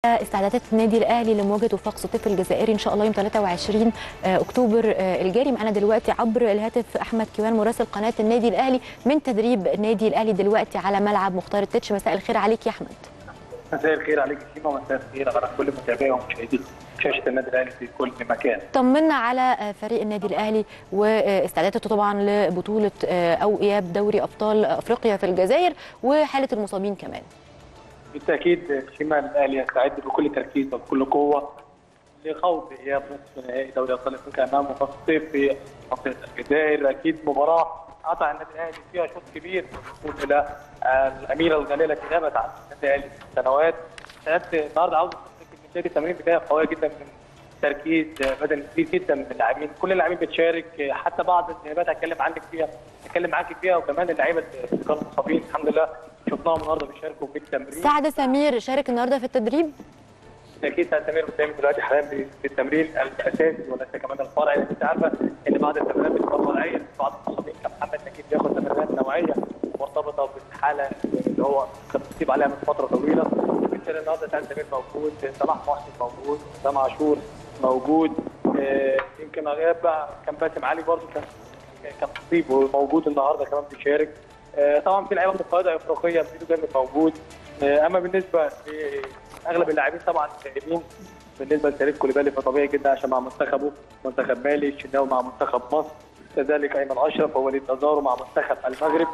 استعدادات النادي الاهلي لمواجهه وفاق سطيف الجزائري ان شاء الله يوم 23 اكتوبر الجاري معانا دلوقتي عبر الهاتف احمد كيوان مراسل قناه النادي الاهلي من تدريب النادي الاهلي دلوقتي على ملعب مختار التتش مساء الخير عليك يا احمد مساء الخير عليك شيما ومساء الخير على كل متابعي ومشاهدي شاشه النادي الاهلي في كل مكان. طمنا على فريق النادي الاهلي واستعداداته طبعا لبطوله او اياب دوري ابطال افريقيا في الجزائر وحاله المصابين كمان. بالتاكيد شيما الاهلي يستعد بكل تركيز وبكل قوه لخوض اياب نصف نهائي دوري ابطال افريقيا امام وفاق سطيف في منطقه الجزائر اكيد مباراه قطع النادي الاهلي فيها شوط كبير وصول الى الاميره الغاليه التي غابت عن النادي الاهلي سنوات سنوات النهارده عاوز نبتدي التمرين بدايه قويه جدا من تركيز بدني كبير جدا من اللاعبين كل اللاعبين بتشارك حتى بعض الغيابات هتكلم عنك فيها هتكلم معاك فيها وكمان اللعيبه اللي كانوا مصابين الحمد لله شفناهم النهارده بيشاركوا في التمرين سعد سمير شارك النهارده في التدريب اكيد سعد سمير قدامي دلوقتي حاليا في التمرين الاساسي وليس كمان الفرعي لان انت عارفه ان بعض التمرينات بتبقى فرعيه بعض المصابين كمحمد نجيب بياخد تمرينات نوعيه مرتبطه بالحاله اللي هو كان بيصيب عليها من فتره طويله بالتالي النهارده سعد سمير موجود صلاح محسن موجود اسامه عاشور موجود آه يمكن غياب بقى كان باسم علي برضه كان كان مصيب وموجود النهارده كمان بيشارك آه طبعا في لعيبه مقيده افريقيه ميدو جامد موجود آه اما بالنسبه لاغلب اللاعبين طبعا غائبين بالنسبه لشريف كوليبالي فطبيعي جدا عشان مع منتخبه منتخب مالي الشناوي مع منتخب مصر كذلك ايمن اشرف ووليد ازارو مع منتخب المغرب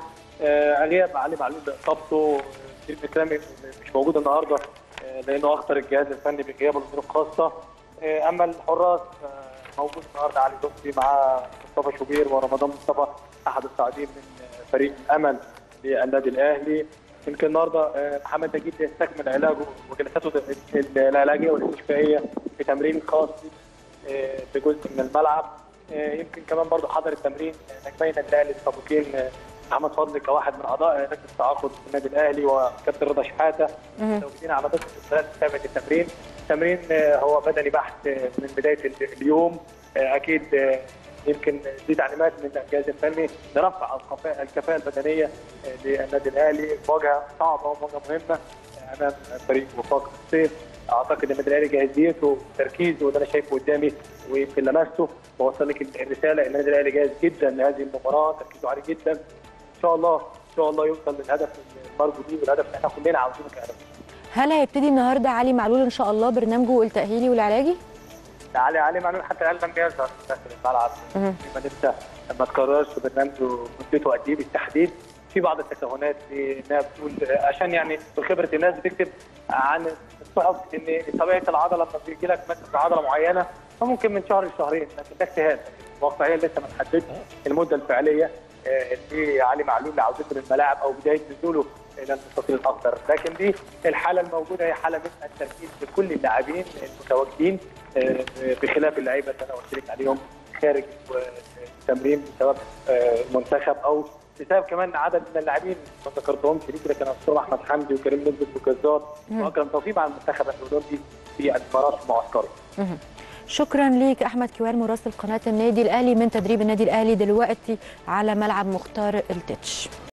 غياب علي معلول باصابته شريف اكرامي مش موجود النهارده لانه اخطر الجهاز الفني بغيابه لظروف خاصه اما الحراس موجود النهارده علي لطفي مع مصطفى شوبير ورمضان مصطفى احد الصاعدين من فريق الامل للنادي الاهلي يمكن النهارده محمد نجيب يستكمل علاجه وجلساته العلاجيه والاستشفائيه في تمرين خاص في جزء من الملعب يمكن كمان برضه حضر التمرين نجمين النادي الاهلي السابقين محمد فضل كواحد من اعضاء لجنه التعاقد في النادي الاهلي وكابتن رضا شحاته موجودين على ضفه الثلاث متابعه التمرين التمرين هو بدني بحت من بدايه اليوم اكيد يمكن دي تعليمات من الجهاز الفني لرفع الكفاءه البدنيه للنادي الاهلي مواجهه صعبه ومواجهه مهمه امام فريق وفاق الصيف اعتقد النادي الاهلي جاهزيته وتركيزه وده انا شايفه قدامي ويمكن لمسته بوصل لك الرساله ان النادي الاهلي جاهز جدا لهذه المباراه تركيزه عالي جدا ان شاء الله ان شاء الله يوصل للهدف المرجو ليه والهدف اللي احنا كلنا عاوزينه كهدف هل هيبتدي النهارده علي معلول ان شاء الله برنامجه التاهيلي والعلاجي؟ علي علي معلول حتى الان لم يظهر داخل الملعب ما لسه ما تكررش برنامجه مدته قد ايه بالتحديد في بعض التكهنات انها بتقول عشان يعني بخبره الناس بتكتب عن الصحف ان طبيعه العضله لما بيجي لك مثلا عضله معينه فممكن من شهر لشهرين لكن ده اجتهاد واقعيا لسه ما تحددش المده الفعليه لعلي معلول لعودته للملاعب او بدايه نزوله الى المستطيل الاخضر لكن دي الحاله الموجوده هي حاله من التركيز لكل اللاعبين المتواجدين بخلاف اللعيبه اللي انا قلت لك عليهم خارج التمرين بسبب المنتخب او بسبب كمان عدد من اللاعبين ما ذكرتهمش ليك لكن الاسطوره احمد حمدي وكريم نزل وجزار واكرم توفيق مع المنتخب الاولمبي في الامارات المعسكري. شكرا ليك احمد كوار مراسل قناه النادي الاهلي من تدريب النادي الاهلي دلوقتي على ملعب مختار التتش